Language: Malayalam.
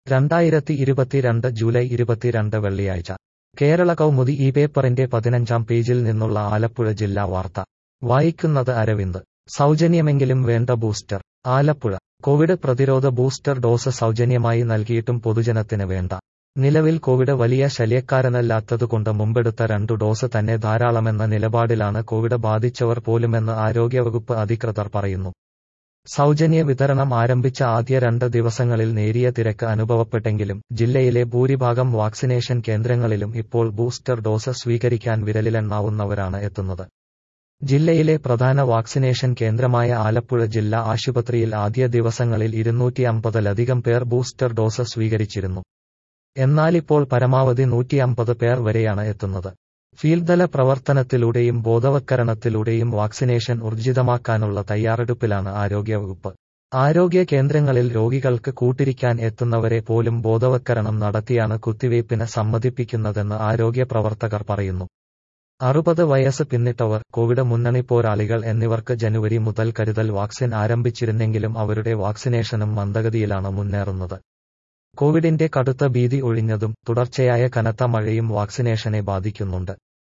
രണ്ടായിരത്തി ഇരുപത്തിരണ്ട് ജൂലൈ ഇരുപത്തിരണ്ട് വെള്ളിയാഴ്ച കേരള കൗമുദി ഈ പേപ്പറിന്റെ പതിനഞ്ചാം പേജിൽ നിന്നുള്ള ആലപ്പുഴ ജില്ലാ വാർത്ത വായിക്കുന്നത് അരവിന്ദ് സൗജന്യമെങ്കിലും വേണ്ട ബൂസ്റ്റർ ആലപ്പുഴ കോവിഡ് പ്രതിരോധ ബൂസ്റ്റർ ഡോസ് സൗജന്യമായി നൽകിയിട്ടും പൊതുജനത്തിന് വേണ്ട നിലവിൽ കോവിഡ് വലിയ ശല്യക്കാരനല്ലാത്തതുകൊണ്ട് മുമ്പെടുത്ത രണ്ടു ഡോസ് തന്നെ ധാരാളമെന്ന നിലപാടിലാണ് കോവിഡ് ബാധിച്ചവർ പോലുമെന്ന് ആരോഗ്യവകുപ്പ് അധികൃതർ പറയുന്നു സൗജന്യ വിതരണം ആരംഭിച്ച ആദ്യ രണ്ട് ദിവസങ്ങളിൽ നേരിയ തിരക്ക് അനുഭവപ്പെട്ടെങ്കിലും ജില്ലയിലെ ഭൂരിഭാഗം വാക്സിനേഷൻ കേന്ദ്രങ്ങളിലും ഇപ്പോൾ ബൂസ്റ്റർ ഡോസ് സ്വീകരിക്കാൻ വിരലിലെണ്ണാവുന്നവരാണ് എത്തുന്നത് ജില്ലയിലെ പ്രധാന വാക്സിനേഷൻ കേന്ദ്രമായ ആലപ്പുഴ ജില്ലാ ആശുപത്രിയിൽ ആദ്യ ദിവസങ്ങളിൽ ഇരുന്നൂറ്റി അമ്പതിലധികം പേർ ബൂസ്റ്റർ ഡോസ് സ്വീകരിച്ചിരുന്നു എന്നാലിപ്പോൾ പരമാവധി നൂറ്റി അമ്പത് പേർ വരെയാണ് എത്തുന്നത് ഫീൽഡ്തല പ്രവർത്തനത്തിലൂടെയും ബോധവത്കരണത്തിലൂടെയും വാക്സിനേഷൻ ഊർജിതമാക്കാനുള്ള തയ്യാറെടുപ്പിലാണ് ആരോഗ്യവകുപ്പ് ആരോഗ്യ കേന്ദ്രങ്ങളിൽ രോഗികൾക്ക് കൂട്ടിരിക്കാൻ എത്തുന്നവരെ പോലും ബോധവത്കരണം നടത്തിയാണ് കുത്തിവയ്പ്പിന് സമ്മതിപ്പിക്കുന്നതെന്ന് ആരോഗ്യ പ്രവർത്തകർ പറയുന്നു അറുപത് വയസ്സ് പിന്നിട്ടവർ കോവിഡ് മുന്നണി പോരാളികൾ എന്നിവർക്ക് ജനുവരി മുതൽ കരുതൽ വാക്സിൻ ആരംഭിച്ചിരുന്നെങ്കിലും അവരുടെ വാക്സിനേഷനും മന്ദഗതിയിലാണ് മുന്നേറുന്നത് കോവിഡിന്റെ കടുത്ത ഭീതി ഒഴിഞ്ഞതും തുടർച്ചയായ കനത്ത മഴയും വാക്സിനേഷനെ ബാധിക്കുന്നുണ്ട്